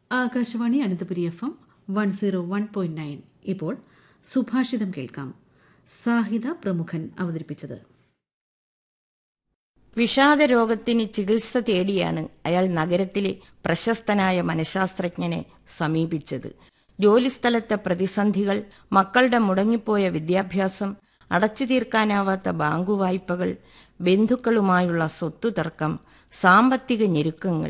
Akashvani Ananthapuri F M one zero one point nine ഇപ്പോൾ സുഭാഷിതം കേൾക്കാം സാഹിത പ്രമുഖൻ അവതരിപ്പിച്ചത് വിഷാദരോഗത്തിന് ചികിത്സ തേടിയാണ് അയാൾ നഗരത്തിലെ പ്രശസ്തനായ മനഃശാസ്ത്രജ്ഞനെ സമീപിച്ചത് ജോലിസ്ഥലത്തെ പ്രതിസന്ധികൾ മക്കളുടെ മുടങ്ങിപ്പോയ വിദ്യാഭ്യാസം അടച്ചു തീർക്കാനാവാത്ത ബാങ്കു വായ്പകൾ ബന്ധുക്കളുമായുള്ള സ്വത്തു തർക്കം സാമ്പത്തിക ഞെരുക്കങ്ങൾ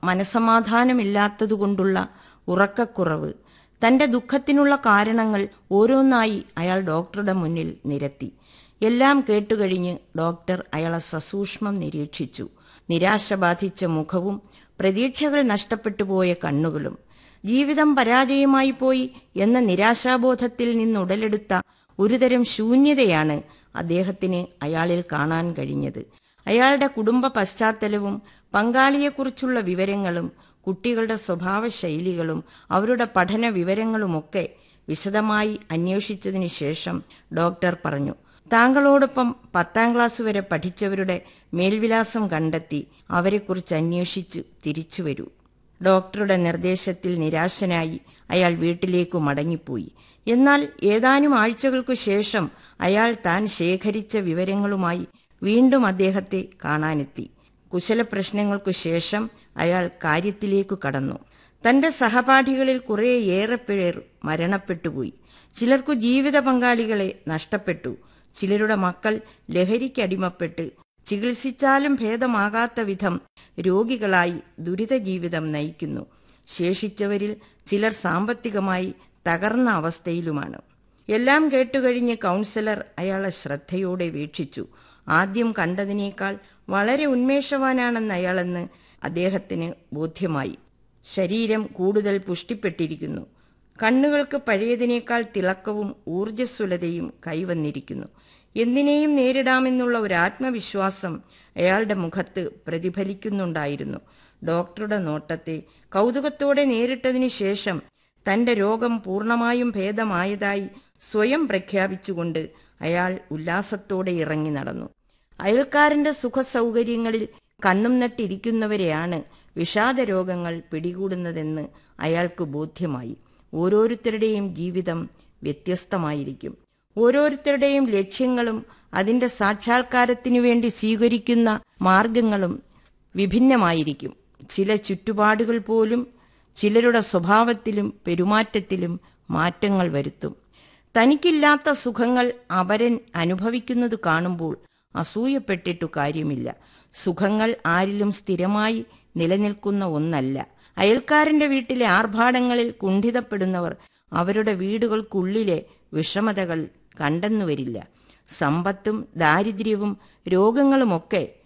മനസമാധാനമില്ലാത്തതുകൊണ്ടുള്ള ഉറക്കക്കുറവ് തന്റെ ദുഃഖത്തിനുള്ള കാരണങ്ങൾ ഓരോന്നായി അയാൾ ഡോക്ടറുടെ മുന്നിൽ നിരത്തി എല്ലാം കേട്ടുകഴിഞ്ഞ് ഡോക്ടർ അയാളെ സസൂക്ഷ്മം നിരീക്ഷിച്ചു നിരാശ ബാധിച്ച മുഖവും പ്രതീക്ഷകൾ നഷ്ടപ്പെട്ടു പോയ കണ്ണുകളും ജീവിതം പരാജയമായി പോയി എന്ന നിരാശാബോധത്തിൽ നിന്നുടലെടുത്ത ഒരുതരം ശൂന്യതയാണ് അദ്ദേഹത്തിന് അയാളിൽ കാണാൻ കഴിഞ്ഞത് അയാളുടെ കുടുംബ പശ്ചാത്തലവും പങ്കാളിയെക്കുറിച്ചുള്ള വിവരങ്ങളും കുട്ടികളുടെ സ്വഭാവ ശൈലികളും അവരുടെ പഠന വിവരങ്ങളുമൊക്കെ വിശദമായി അന്വേഷിച്ചതിന് ശേഷം ഡോക്ടർ പറഞ്ഞു താങ്കളോടൊപ്പം പത്താം ക്ലാസ് വരെ പഠിച്ചവരുടെ മേൽവിലാസം കണ്ടെത്തി അവരെക്കുറിച്ച് അന്വേഷിച്ചു തിരിച്ചു വരൂ ഡോക്ടറുടെ നിർദ്ദേശത്തിൽ നിരാശനായി അയാൾ വീട്ടിലേക്കു മടങ്ങിപ്പോയി എന്നാൽ ഏതാനും ആഴ്ചകൾക്കു ശേഷം അയാൾ താൻ ശേഖരിച്ച വിവരങ്ങളുമായി വീണ്ടും അദ്ദേഹത്തെ കാണാനെത്തി കുശല പ്രശ്നങ്ങൾക്കു ശേഷം അയാൾ കാര്യത്തിലേക്കു കടന്നു തന്റെ സഹപാഠികളിൽ കുറേയേറെ പേർ മരണപ്പെട്ടുപോയി ചിലർക്കു ജീവിത പങ്കാളികളെ നഷ്ടപ്പെട്ടു ചിലരുടെ മക്കൾ ലഹരിക്കടിമപ്പെട്ട് ചികിത്സിച്ചാലും ഭേദമാകാത്ത വിധം രോഗികളായി ദുരിത ജീവിതം നയിക്കുന്നു ശേഷിച്ചവരിൽ ചിലർ സാമ്പത്തികമായി തകർന്ന അവസ്ഥയിലുമാണ് എല്ലാം കേട്ടുകഴിഞ്ഞ് കൗൺസിലർ അയാളെ ശ്രദ്ധയോടെ വീക്ഷിച്ചു ആദ്യം കണ്ടതിനേക്കാൾ വളരെ ഉന്മേഷവാനാണെന്ന് അയാളെന്ന് അദ്ദേഹത്തിന് ബോധ്യമായി ശരീരം കൂടുതൽ പുഷ്ടിപ്പെട്ടിരിക്കുന്നു കണ്ണുകൾക്ക് പഴയതിനേക്കാൾ തിളക്കവും ഊർജ്ജസ്വലതയും കൈവന്നിരിക്കുന്നു എന്തിനേയും നേരിടാമെന്നുള്ള ഒരു ആത്മവിശ്വാസം അയാളുടെ മുഖത്ത് പ്രതിഫലിക്കുന്നുണ്ടായിരുന്നു ഡോക്ടറുടെ നോട്ടത്തെ കൗതുകത്തോടെ നേരിട്ടതിനു ശേഷം തന്റെ രോഗം പൂർണ്ണമായും ഭേദമായതായി സ്വയം പ്രഖ്യാപിച്ചുകൊണ്ട് അയാൾ ഉല്ലാസത്തോടെ ഇറങ്ങി നടന്നു അയൽക്കാരന്റെ സുഖസൗകര്യങ്ങളിൽ കണ്ണും നട്ടിരിക്കുന്നവരെയാണ് വിഷാദ രോഗങ്ങൾ പിടികൂടുന്നതെന്ന് അയാൾക്ക് ബോധ്യമായി ഓരോരുത്തരുടെയും ജീവിതം വ്യത്യസ്തമായിരിക്കും ഓരോരുത്തരുടെയും ലക്ഷ്യങ്ങളും അതിന്റെ സാക്ഷാത്കാരത്തിനു വേണ്ടി സ്വീകരിക്കുന്ന മാർഗങ്ങളും വിഭിന്നമായിരിക്കും ചില ചുറ്റുപാടുകൾ പോലും ചിലരുടെ സ്വഭാവത്തിലും പെരുമാറ്റത്തിലും മാറ്റങ്ങൾ വരുത്തും തനിക്കില്ലാത്ത സുഖങ്ങൾ അവരൻ അനുഭവിക്കുന്നത് കാണുമ്പോൾ അസൂയപ്പെട്ടിട്ടു കാര്യമില്ല സുഖങ്ങൾ ആരിലും സ്ഥിരമായി നിലനിൽക്കുന്ന ഒന്നല്ല അയൽക്കാരന്റെ വീട്ടിലെ ആർഭാടങ്ങളിൽ കുണ്ഠിതപ്പെടുന്നവർ അവരുടെ വീടുകൾക്കുള്ളിലെ വിഷമതകൾ കണ്ടെന്നു വരില്ല സമ്പത്തും ദാരിദ്ര്യവും രോഗങ്ങളുമൊക്കെ